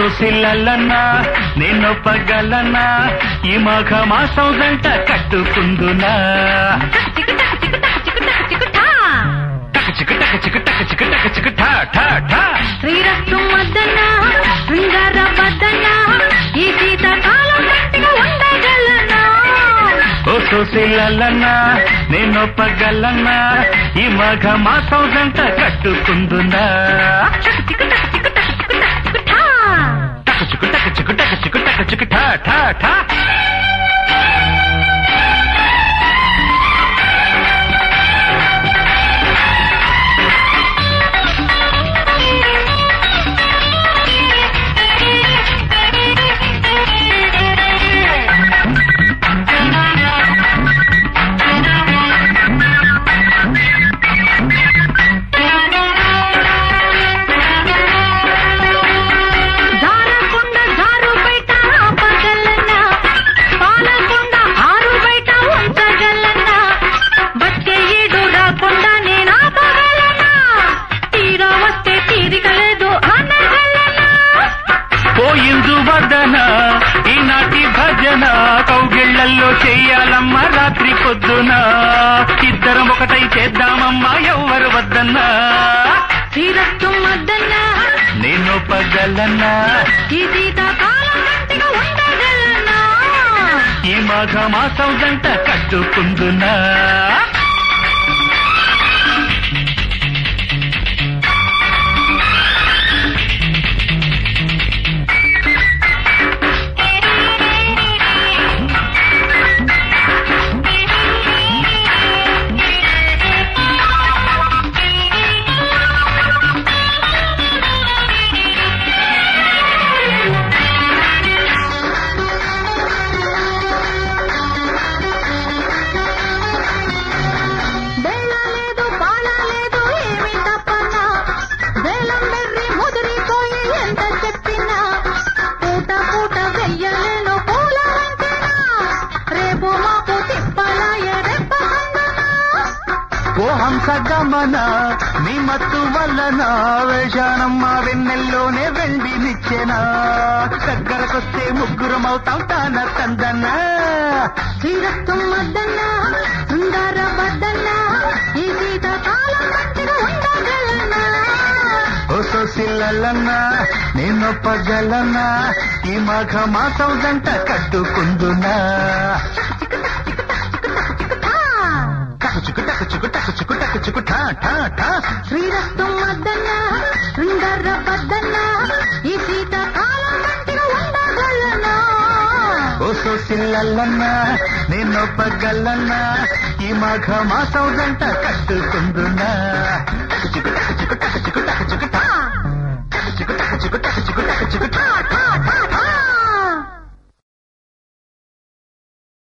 సొసిల్లన్నా నేనొప్పగలన్నా ఈ మాఘ మాసం గంట కట్టుకుందునా టక చిక టక చిక టక చిక టక చిక ఠా ఠా ఠా శ్రీరస్తు మద్దన్న శృంగార బద్దన్న ఈ శీతకాలం గట్టిగా ఉండగలనా ఓ సొసిల్లన్నా నేనొప్పగలన్నా ఈ మాఘ మాసం గంట కట్టుకుందునా టక చిక టక చిక టక చిక టక చిక ఠా ఠా ఠా జారకుండా జారు బయట ఆపగలనా పాలకుండా ఆరు బయట ఉంచగలనా వచ్చే ఏడు రాకుండా నేను ఆపగలనా తీరా వస్తే తీరిక లేదు అనగలనా పోయిందు వదన ఈనాటి భజన కౌగిళ్లల్లో చెయ్యాలమ్మ రాత్రి పొద్దున ఇద్దరం ఒకటై చేద్దామమ్మా ఎవ్వరు వద్దన్నా శ్రీరస్తు మద్దన్న నేను పగలన్నా ఈ శీతకాలం గట్టిగా ఉండగలనా ఈ మాఘ మాసం గంట కట్టుకుందునా బెల్ల లేదు పాల లేదు ఏమి తప్పనా వేలం వెర్రి ముదిరిపోయి ఎంత చెప్పినా పూట పూట వెయ్యలేను పూల వంతెన రేపు మాపు తిప్పలాయ రెప్ప ఓ హంస గమన నీ మత్తు వల్లన వేషానమ్మ వెన్నెల్లోనే వెండి నిచ్చెనా దగ్గరకొస్తే ముగ్గురమవుతాం తాన తందన శ్రీరక్తం వద్దన్న శృంగార వద్దన్న ఈ శీతకాలం గట్టిగా ఉండగలనా ఓ సొసిల్లన్నా నేను పగలన్నా ఈ మాఘ మాసం గంట కట్టుకుందునా టకు చికు టకు చికు టకు చికు టకు చికు ఠా ఠా ఠా శ్రీరక్తం వద్దన్న శృంగార వద్దన్న ఈ శీతకాలం గట్టిగా ఉండగలనా ఓ సొసిల్లన్నా నేను పగలన్నా ఈ మాఘ మాసం గంట కట్టుకుందునా